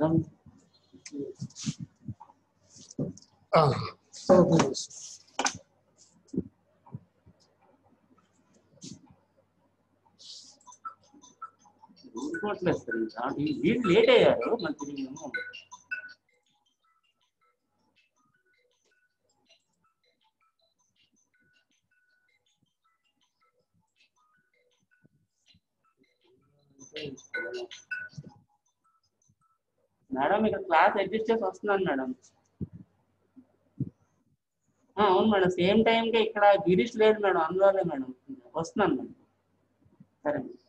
ఆ, ఓపెన్ చేసి. ఊరుకోవట్లేదు సార్ ఇంకా వీ- వీళ్ళు లేట్ అయ్యారు మరి తిరిగి ఏమో. మేడం ఇక్కడ క్లాస్ అడ్జస్ట్ చేసి వస్తున్నాను మేడం ఆ, అవును మేడం సేమ్ టైంకి ఇక్కడ గిరీష్ లేదు మేడం అందువల్లే మేడం వస్తున్నాను మేడం సరే మేడం